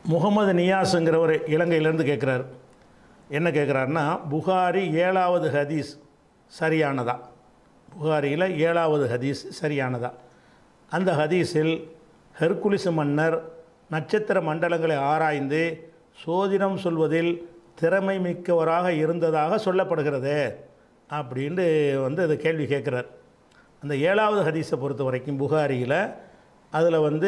முகமது நியாஸுங்கிறவர் இலங்கையிலேருந்து கேட்குறாரு என்ன கேட்குறாருன்னா புகாரி ஏழாவது ஹதீஸ் சரியானதா புகாரியில் ஏழாவது ஹதீஸ் சரியானதா அந்த ஹதீஸில் ஹெர்குலிஸ் மன்னர் நட்சத்திர மண்டலங்களை ஆராய்ந்து சோதிடம் சொல்வதில் திறமை மிக்கவராக இருந்ததாக சொல்லப்படுகிறது அப்படின்ட்டு வந்து அது கேள்வி கேட்குறார் அந்த ஏழாவது ஹதீஸை பொறுத்த வரைக்கும் புகாரியில் அதில் வந்து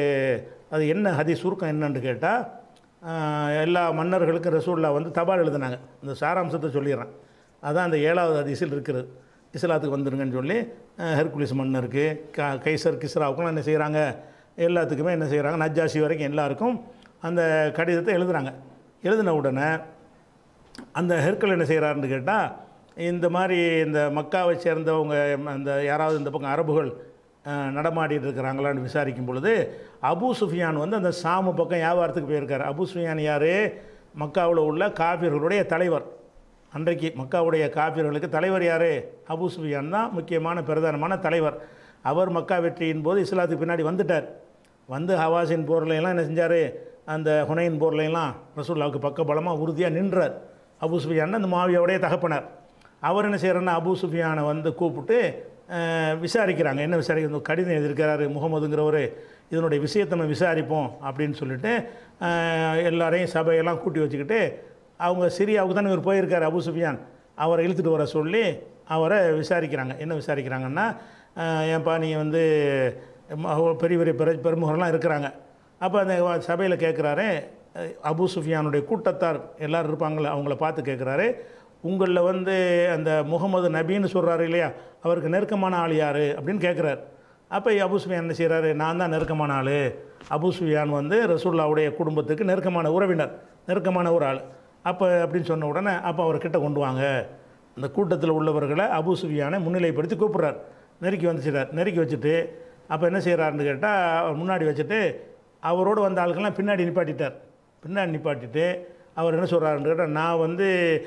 அது என்ன ஹதீஸ் சுருக்கம் என்னன்னு கேட்டால் எல்லா மன்னர்களுக்கும் ரசூல்லா வந்து தபால் எழுதினாங்க இந்த சாராம்சத்தை சொல்லிடுறேன் அதான் அந்த ஏழாவது ஹதீஸில் இருக்கிறது இஸ்லாத்துக்கு வந்துருங்கன்னு சொல்லி அஹ், ஹெர்குலிஸ் மன்னருக்கு க கைசர் கிஸ்ராவுக்கும் என்ன செய்கிறாங்க எல்லாத்துக்குமே என்ன செய்கிறாங்க நஜ்ஜாசி வரைக்கும் எல்லாருக்கும் அந்த கடிதத்தை எழுதுகிறாங்க எழுதின உடனே அந்த ஹெர்கல் என்ன செய்கிறாருன்னு கேட்டால் இந்த மாதிரி இந்த மக்காவை சேர்ந்தவங்க அந்த யாராவது இந்த பக்கம் அரபுகள் அஹ், நடமாடிட்டு இருக்கிறாங்களான்னு விசாரிக்கும் பொழுது அபூ சுஃபியான் வந்து அந்த சாமு பக்கம் வியாபாரத்துக்கு போயிருக்கார் அபூ சுஃபியான் யார் மக்காவில் உள்ள காபிர்களுடைய தலைவர் அன்றைக்கு மக்காவுடைய காபிர்களுக்கு தலைவர் யார் அபூ சுஃபியான் தான் முக்கியமான பிரதானமான தலைவர் அவர் மக்கா வெற்றியின் போது இஸ்லாத்துக்கு பின்னாடி வந்துட்டார் வந்து ஹவாஸின் போர்ல எல்லாம் என்ன செஞ்சார் அந்த ஹுனைன் போர்ல எல்லாம் ரசூல்லாவுக்கு பக்க பலமாக உறுதியாக நின்றார் அபூ சுஃபியான் அந்த மாவியாவுடைய தகப்பனார் அவர் என்ன செய்கிறாருன்னா அபூ சுஃபியானை வந்து கூப்பிட்டு அஹ், விசாரிக்கிறாங்க என்ன விசாரிக்க இந்த கடிதம் எழுதியிருக்கிறாரு முகமதுங்கிறவர் இதனுடைய விஷயத்தை நம்ம விசாரிப்போம் அப்படின்னு சொல்லிட்டு அஹ், எல்லாரையும் சபையெல்லாம் கூட்டி வச்சுக்கிட்டு அவங்க சிரியாவுக்கு தானே இவர் போயிருக்கார் அபூ சுஃபியான் அவரை இழுத்துட்டு வர சொல்லி அவரை விசாரிக்கிறாங்க என்ன விசாரிக்கிறாங்கன்னா அஹ், ஏன்பா நீ வந்து ம- பெரிய பெரிய பெரு பெருமுகர்லாம் இருக்கிறாங்க அப்போ அந்த சபையில் கேட்குறாரு அபூ சுஃபியானுடைய கூட்டத்தார் எல்லாரும் இருப்பாங்களே அவங்கள பார்த்து கேட்குறாரு உங்களில் வந்து அந்த முகமது நபின்னு சொல்கிறாரு இல்லையா அவருக்கு நெருக்கமான ஆள் யார் அப்படின்னு கேட்குறாரு அப்போ அபூ சுஃபியான் என்ன செய்கிறாரு நான் தான் நெருக்கமான ஆள் அபூ சுஃபியான் வந்து ரசூல்லாவுடைய குடும்பத்துக்கு நெருக்கமான உறவினர் நெருக்கமான ஒரு ஆள் அப்போ அப்படின்னு சொன்ன உடனே அப்போ அவர் கிட்ட கொண்டு வாங்க அந்த கூட்டத்தில் உள்ளவர்களை அபூ சுஃபியானை முன்னிலைப்படுத்தி கூப்பிட்றார் நெருக்கி வந்துச்சிட்டார் நெருக்கி வச்சுட்டு அப்போ என்ன செய்கிறாருன்னு கேட்டால் அவர் முன்னாடி வச்சுட்டு அவரோடு வந்த ஆளுக்கெல்லாம் பின்னாடி நிப்பாட்டிட்டார் பின்னாடி நிப்பாட்டிட்டு அவர் என்ன சொல்கிறாருன்னு கேட்டால் நான் வந்து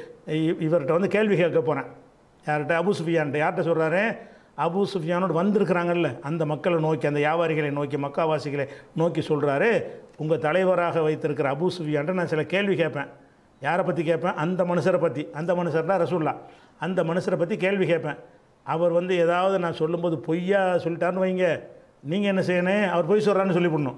இ- இவர்கிட்ட வந்து கேள்வி கேட்க போகிறேன் யார்கிட்ட அபு சுஃபியான்ட்ட யார்கிட்ட சொல்கிறாரு அபு சுஃபியானோடு வந்திருக்கிறாங்கல்ல அந்த மக்களை நோக்கி அந்த வியாபாரிகளை நோக்கி மக்காவாசிகளை நோக்கி சொல்கிறாரு உங்கள் தலைவராக வைத்திருக்கிற அபு சுஃபியான்ட்ட நான் சில கேள்வி கேட்பேன் யாரை பற்றி கேட்பேன் அந்த மனுஷரை பற்றி அந்த மனுஷர் தான் ரசூல்லா அந்த மனுஷரை பற்றி கேள்வி கேட்பேன் அவர் வந்து ஏதாவது நான் சொல்லும்போது பொய்யா சொல்லிட்டாருன்னு வைங்க நீங்கள் என்ன செய்யணும் அவர் பொய் சொல்கிறான்னு சொல்லிவிடணும்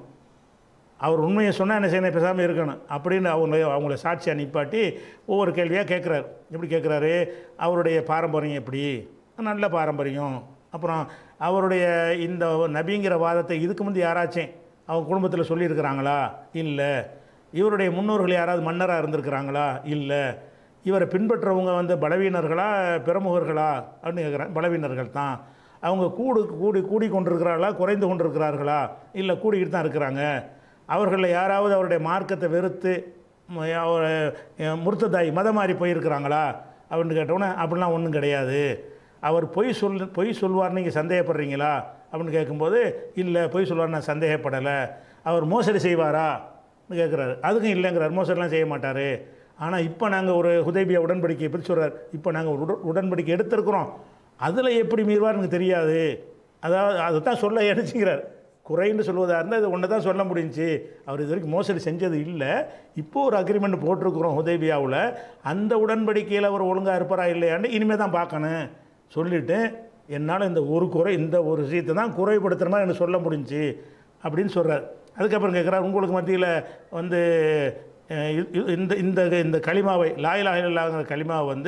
அவர் உண்மையை சொன்னால் என்ன செய்யணும் பேசாமல் இருக்கணும் அப்படின்னு அவங்க அவங்கள சாட்சியாக நிப்பாட்டி ஒவ்வொரு கேள்வியாக கேட்குறாரு எப்படி கேட்குறாரு அவருடைய பாரம்பரியம் எப்படி நல்ல பாரம்பரியம் அப்புறம் அவருடைய இந்த நபிங்கிற வாதத்தை இதுக்கு முந்தி யாராச்சும் அவங்க குடும்பத்தில் சொல்லியிருக்கிறாங்களா இல்லை இவருடைய முன்னோர்கள் யாராவது மன்னராக இருந்திருக்கிறாங்களா இல்லை இவரை பின்பற்றவங்க வந்து பலவீனர்களா பிரமுகர்களா அப்படின்னு கேட்குறேன் பலவீனர்கள் தான் அவங்க கூடு கூடி கூடி கொண்டிருக்கிறார்களா குறைந்து கொண்டிருக்கிறார்களா இல்லை கூடிக்கிட்டு தான் இருக்கிறாங்க அவர்களில் யாராவது அவருடைய மார்க்கத்தை வெறுத்து ம- அவர் முருத்ததாய் மதம் மாறி போயிருக்கிறாங்களா அப்படின்னு கேட்டோன்னே அப்படிலாம் ஒன்றும் கிடையாது அவர் பொய் சொல் பொய் சொல்வார் நீங்கள் சந்தேகப்படுறீங்களா அப்படின்னு கேட்கும்போது இல்லை பொய் சொல்வார் நான் சந்தேகப்படலை அவர் மோசடி செய்வாரா கேட்குறாரு அதுக்கும் இல்லைங்கிறார் மோசடிலாம் செய்ய மாட்டார் ஆனால் இப்போ நாங்கள் ஒரு ஹுதைபியா உடன்படிக்கை பற்றி சொல்கிறார் இப்போ நாங்கள் ஒரு உட- உடன்படிக்கை எடுத்திருக்கிறோம் அதில் எப்படி மீறுவார் எனக்கு தெரியாது அதாவது அதை தான் சொல்ல எடுத்துக்கிறார் குறைன்னு சொல்வதாக இருந்தால் இது ஒன்று தான் சொல்ல முடிஞ்சுச்சு அவர் இது வரைக்கும் மோசடி செஞ்சது இல்லை இப்போ ஒரு அக்ரிமெண்ட் போட்டிருக்கிறோம் ஹுதைபியாவில் அந்த உடன்படிக்கையில் அவர் ஒழுங்காக இருப்பாரா இல்லையான்னு இனிமேல் தான் பார்க்கணும் சொல்லிவிட்டு என்னால் இந்த ஒரு குறை இந்த ஒரு விஷயத்தை தான் குறைப்படுத்துகிற மாதிரி எனக்கு சொல்ல முடிஞ்சுச்சு அப்படின்னு சொல்கிறார் அதுக்கப்புறம் கேட்குறார் உங்களுக்கு மத்தியில் வந்து அஹ், இ- இ- இந்த இந்த இந்த களிமாவை லாயிலா இல்லாங்கிற களிமாவை வந்து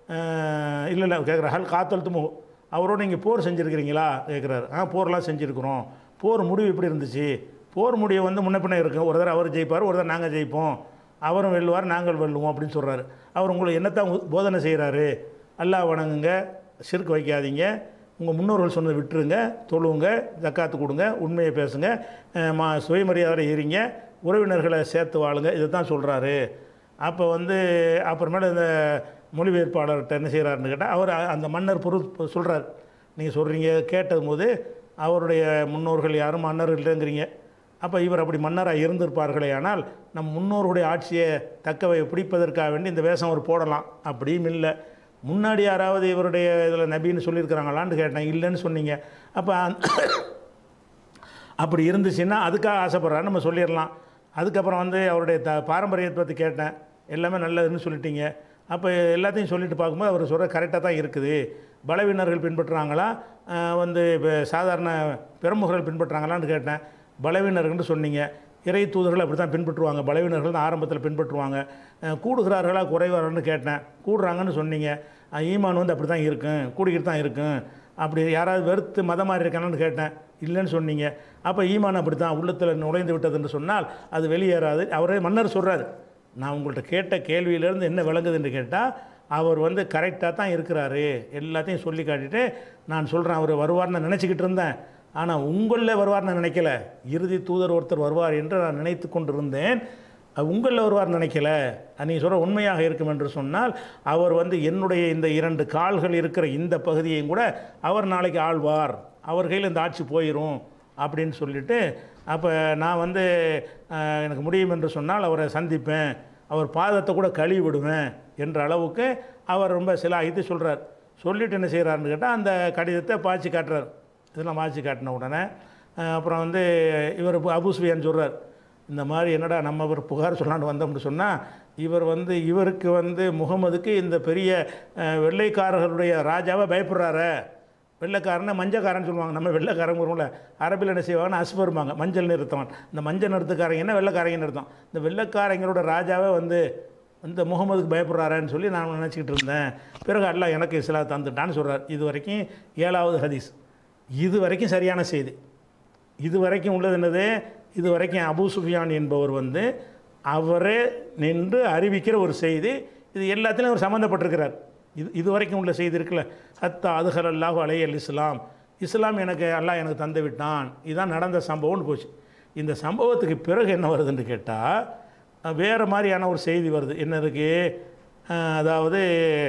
இல்லை இல்லை கேட்குற ஹல் காத்தல் துமு அவரோட நீங்கள் போர் செஞ்சுருக்கிறீங்களா கேட்குறாரு ஆ போர்லாம் செஞ்சுருக்குறோம் போர் முடிவு எப்படி இருந்துச்சு போர் முடிவு வந்து முன்ன பின்ன இருக்கும் ஒரு தடவை அவர் ஜெயிப்பார் ஒரு தடவை நாங்கள் ஜெயிப்போம் அவரும் வெல்லுவார் நாங்கள் வெல்லுவோம் அப்படின்னு சொல்கிறாரு அவர் உங்களுக்கு என்னத்தான் உ- போதனை செய்கிறாரு அல்லாஹ் வணங்குங்க சிறுக்கு வைக்காதீங்க உங்கள் முன்னோர்கள் சொன்னதை விட்டுருங்க தொழுவுங்க ஜக்காத்து கொடுங்க உண்மையை பேசுங்க அஹ் மா சுயமரியாதை இருங்க உறவினர்களை சேர்த்து வாழுங்க இதை தான் சொல்கிறாரு அப்போ வந்து அப்புறமேல இந்த மொழிபெயர்ப்பாளர்கிட்ட என்ன செய்கிறாருன்னு கேட்டால் அவர் அ- அந்த மன்னர் பொரு சொல்கிறார் நீங்கள் சொல்கிறீங்க கேட்டது போது அவருடைய முன்னோர்கள் யாரும் மன்னர் இல்லைங்கிறீங்க அப்போ இவர் அப்படி மன்னராக இருந்திருப்பார்களே ஆனால் நம் முன்னோருடைய ஆட்சியை தக்கவை பிடிப்பதற்காக வேண்டி இந்த வேஷம் அவர் போடலாம் அப்படியும் இல்லை முன்னாடி யாராவது இவருடைய இதில் நபின்னு சொல்லியிருக்கிறாங்களான்னு கேட்டேன் இல்லைன்னு சொன்னீங்க அப்போ அப்படி இருந்துச்சுன்னா அதுக்காக ஆசைப்படுறான்னு நம்ம சொல்லிடலாம் அதுக்கப்புறம் வந்து அவருடைய த பாரம்பரியத்தை பற்றி கேட்டேன் எல்லாமே நல்லதுன்னு சொல்லிட்டீங்க அப்போ எல்லாத்தையும் சொல்லிட்டு பார்க்கும்போது அவர் சொல்கிற கரெக்டாக தான் இருக்குது பலவீனர்கள் பின்பற்றுறாங்களா அஹ் வந்து இப்போ சாதாரண பெருமுகர்கள் பின்பற்றுறாங்களான்னு கேட்டேன் பலவீனர்கள்னு சொன்னீங்க இறை தூதர்கள் அப்படி தான் பின்பற்றுவாங்க பலவீனர்கள் தான் ஆரம்பத்தில் பின்பற்றுவாங்க அஹ் கூடுகிறார்களா குறைவார்கள்னு கேட்டேன் கூடுறாங்கன்னு சொன்னீங்க அஹ் ஈமான் வந்து அப்படி தான் இருக்கும் கூடிக்கிட்டு தான் இருக்கும் அப்படி யாராவது வெறுத்து மதம் மாறி இருக்கானு கேட்டேன் இல்லைன்னு சொன்னீங்க அப்போ ஈமான் அப்படி தான் உள்ளத்தில் நுழைந்து விட்டதுன்னு சொன்னால் அது வெளியேறாது அவரே மன்னர் சொல்கிறார் நான் உங்கள்கிட்ட கேட்ட கேள்வியிலேருந்து என்ன விளங்குதுன்னு கேட்டால் அவர் வந்து கரெக்டாக தான் இருக்கிறாரு எல்லாத்தையும் சொல்லி காட்டிட்டு நான் சொல்கிறேன் அவர் வருவார்னு நினச்சிக்கிட்டு இருந்தேன் ஆனால் உங்களில் வருவார்னு நினைக்கல இறுதி தூதர் ஒருத்தர் வருவார் என்று நான் நினைத்து கொண்டிருந்தேன் உங்களில் வருவார் நினைக்கல நீ சொல்கிற உண்மையாக இருக்கும் என்று சொன்னால் அவர் வந்து என்னுடைய இந்த இரண்டு கால்கள் இருக்கிற இந்த பகுதியையும் கூட அவர் நாளைக்கு ஆழ்வார் அவர் கையில் இந்த ஆட்சி போயிடும் அப்படின்னு சொல்லிட்டு அப்போ நான் வந்து அஹ், எனக்கு முடியும் என்று சொன்னால் அவரை சந்திப்பேன் அவர் பாதத்தை கூட கழுவி விடுவேன் என்ற அளவுக்கு அவர் ரொம்ப சில இது சொல்கிறார் சொல்லிட்டு என்ன செய்கிறாருன்னு கேட்டால் அந்த கடிதத்தை பாய்ச்சி காட்டுறார் இதெல்லாம் பாய்ச்சி காட்டின உடனே அஹ், அப்புறம் வந்து இவர் அபூஸ்வியான்னு சொல்கிறார் இந்த மாதிரி என்னடா நம்ம ஒரு புகார் சொல்லான்னு வந்தோம்னு சொன்னால் இவர் வந்து இவருக்கு வந்து முகமதுக்கு இந்த பெரிய அஹ், வெள்ளைக்காரர்களுடைய ராஜாவை பயப்படுறாரு வெள்ளைக்காரனை மஞ்சக்காரன்னு சொல்லுவாங்க நம்ம வெள்ளைக்காரங்க வரும்ல அரபில் என்ன செய்வாங்கன்னா அஸ்பருமாங்க மஞ்சள் நிறுத்தவன் இந்த மஞ்சள் நிறுத்துக்காரங்கன்னா வெள்ளைக்காரங்க நிறுத்தம் இந்த வெள்ளைக்காரங்களோட ராஜாவே வந்து இந்த முகமதுக்கு பயப்படுறாருன்னு சொல்லி நான் நினச்சிக்கிட்டு இருந்தேன் பிறகு அல்லாஹ் எனக்கு இஸ்லா தந்துட்டான்னு சொல்கிறார் இது வரைக்கும் ஏழாவது ஹதீஸ் இது வரைக்கும் சரியான செய்தி இது வரைக்கும் உள்ளது என்னது இது வரைக்கும் அபூ சுஃபியான் என்பவர் வந்து அவரே நின்று அறிவிக்கிற ஒரு செய்தி இது எல்லாத்துலேயும் அவர் சம்மந்தப்பட்டிருக்கிறார் இது இது வரைக்கும் உள்ள செய்தி இருக்குல்ல ஹத்தா அதுஹர் அல்லாஹு அலையல் இஸ்லாம் இஸ்லாம் எனக்கு அல்லாஹ் எனக்கு தந்து விட்டான் இதுதான் நடந்த சம்பவம்னு போச்சு இந்த சம்பவத்துக்கு பிறகு என்ன வருதுன்னு கேட்டால் வேறு மாதிரியான ஒரு செய்தி வருது என்ன இருக்குது அஹ் அதாவது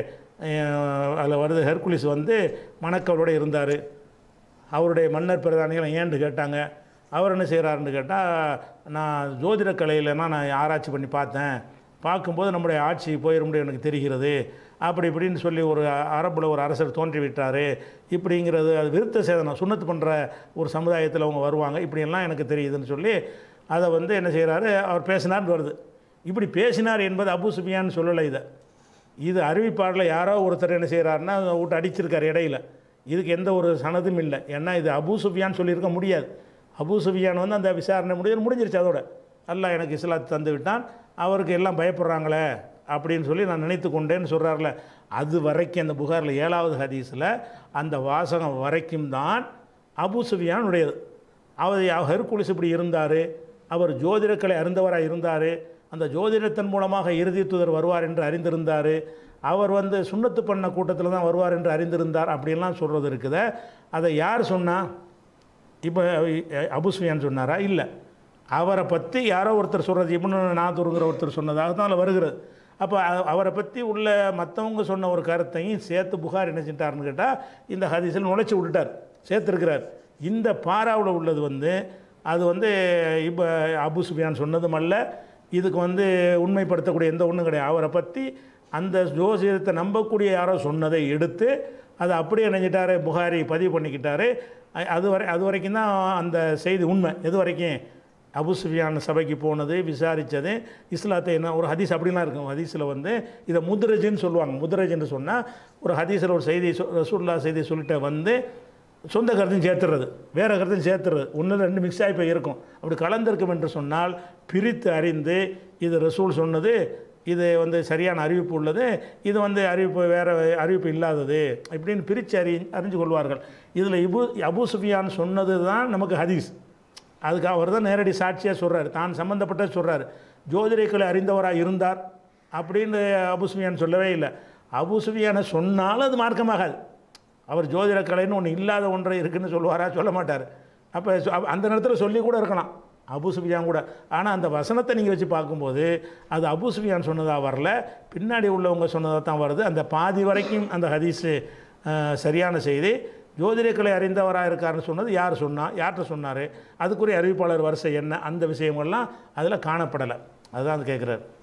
அதில் வருது ஹெர்குலிஸ் வந்து மணக்கவரோடு இருந்தார் அவருடைய மன்னர் பிரதானிகள் ஏன்னு கேட்டாங்க அவர் என்ன செய்கிறாருன்னு கேட்டால் நான் ஜோதிட கலையிலனா நான் ஆராய்ச்சி பண்ணி பார்த்தேன் பார்க்கும்போது நம்முடைய ஆட்சி போயிட எனக்கு தெரிகிறது அப்படி இப்படின்னு சொல்லி ஒரு அரபில் ஒரு அரசர் தோன்றி விட்டார் இப்படிங்கிறது அது விருத்த சேதனம் சுண்ணத்து பண்ணுற ஒரு சமுதாயத்தில் அவங்க வருவாங்க இப்படியெல்லாம் எனக்கு தெரியுதுன்னு சொல்லி அதை வந்து என்ன செய்கிறாரு அவர் பேசினார்னு வருது இப்படி பேசினார் என்பது அபு சுஃபியான்னு சொல்லலை இதை இது அறிவிப்பாளரில் யாரோ ஒருத்தர் என்ன செய்கிறாருன்னா விட்டு அடிச்சிருக்காரு இடையில இதுக்கு எந்த ஒரு சனதும் இல்லை ஏன்னா இது அபூ சுஃபியான் சொல்லியிருக்க முடியாது அபூ சுஃபியான் வந்து அந்த விசாரணை முடிஞ்சு முடிஞ்சிருச்சு அதோட அல்லாஹ் எனக்கு இஸ்லாத்தை தந்து விட்டான் அவருக்கு எல்லாம் பயப்படுறாங்களே அப்படின்னு சொல்லி நான் நினைத்து கொண்டேன்னு சொல்கிறார்ல அது வரைக்கும் அந்த புகாரில் ஏழாவது ஹதீஸில் அந்த வாசகம் வரைக்கும் தான் அபூ சுஃபியானுடையது அவர் ஹெர்குலிஸ் இப்படி இருந்தார் அவர் ஜோதிடக்கலை அறிந்தவராக இருந்தார் அந்த ஜோதிடத்தின் மூலமாக இறுதி தூதர் வருவார் என்று அறிந்திருந்தார் அவர் வந்து சுண்ணத்து பண்ண கூட்டத்தில் தான் வருவார் என்று அறிந்திருந்தார் அப்படின்லாம் சொல்கிறது இருக்குதே அதை யார் சொன்னா இப்போ அபுஸ்வியான் சொன்னாரா இல்லை அவரை பற்றி யாரோ ஒருத்தர் சொல்கிறது இப்னு நாதூருங்கிற ஒருத்தர் சொன்னதாக தான் அதில் வருகிறது அப்போ அ- அவரை பற்றி உள்ள மற்றவங்க சொன்ன ஒரு கருத்தையும் சேர்த்து புகார் என்ன செஞ்சிட்டாருன்னு கேட்டால் இந்த ஹதீஸில் நுழைச்சி விட்டுட்டார் சேர்த்துருக்கிறார் இந்த பாராவில் உள்ளது வந்து அது வந்து இப்போ அபு சுஃபியான் சொன்னதும் அல்ல இதுக்கு வந்து உண்மைப்படுத்தக்கூடிய எந்த ஒன்றும் கிடையாது அவரை பற்றி அந்த ஜோசியத்தை நம்பக்கூடிய யாரோ சொன்னதை எடுத்து அதை அப்படியே நினைஞ்சிட்டாரு புகாரி பதிவு பண்ணிக்கிட்டாரு அ- அது வரை அது வரைக்கும் தான் அந்த செய்தி உண்மை எது வரைக்கும் அபு சுஃபியான் சபைக்கு போனது விசாரித்தது இஸ்லாத்தை என்ன ஒரு ஹதீஸ் அப்படிலாம் இருக்கும் ஹதீஸில் வந்து இதை முத்ரஜின்னு சொல்லுவாங்க முத்ரஜ்னு சொன்னால் ஒரு ஹதீஸில் ஒரு செய்தி சொ- ரசூலுல்லாஹ் செய்தி சொல்லிட்டு வந்து சொந்த கருத்தையும் சேர்த்துறது வேறு கருத்தையும் சேர்த்துறது ஒன்று ரெண்டு மிக்ஸ் ஆகி போய் இருக்கும் அப்படி கலந்திருக்கும் என்று சொன்னால் பிரித்து அறிந்து இது ரசூல் சொன்னது இது வந்து சரியான அறிவிப்பு உள்ளது இது வந்து அறிவிப்பு வேறு அறிவிப்பு இல்லாதது இப்படின்னு பிரித்து அறி அறிஞ்சு கொள்வார்கள் இதில் இபு அபு சுஃபியான் சொன்னது தான் நமக்கு ஹதீஸ் அதுக்கு அவர் தான் நேரடி சாட்சியாக சொல்கிறார் தான் சம்மந்தப்பட்ட சொல்கிறார் ஜோதிடக்கலை அறிந்தவராக இருந்தார் அப்படின்னு அபு சுஃபியான் சொல்லவே இல்லை அபு சுஃபியானை சொன்னாலும் அது மார்க்கமாகாது அவர் ஜோதிட கலைன்னு ஒன்று இல்லாத ஒன்றை இருக்குன்னு சொல்லுவாரா சொல்ல மாட்டார் அப்போ அந்த நேரத்தில் சொல்லி கூட இருக்கலாம் அபு சுஃபியான் கூட ஆனால் அந்த வசனத்தை நீங்கள் வச்சு பார்க்கும்போது அது அபு சுஃபியான் சொன்னதாக வரல பின்னாடி உள்ளவங்க சொன்னதாக தான் வருது அந்த பாதி வரைக்கும் அந்த ஹதீஸு அஹ், சரியான செய்தி ஜோதிடக்கலை அறிந்தவராக இருக்காருன்னு சொன்னது யார் சொன்னா யார்கிட்ட சொன்னார் அதுக்குரிய அறிவிப்பாளர் வரிசை என்ன அந்த விஷயங்கள்லாம் அதில் காணப்படலை அதுதான் அது கேட்குறாரு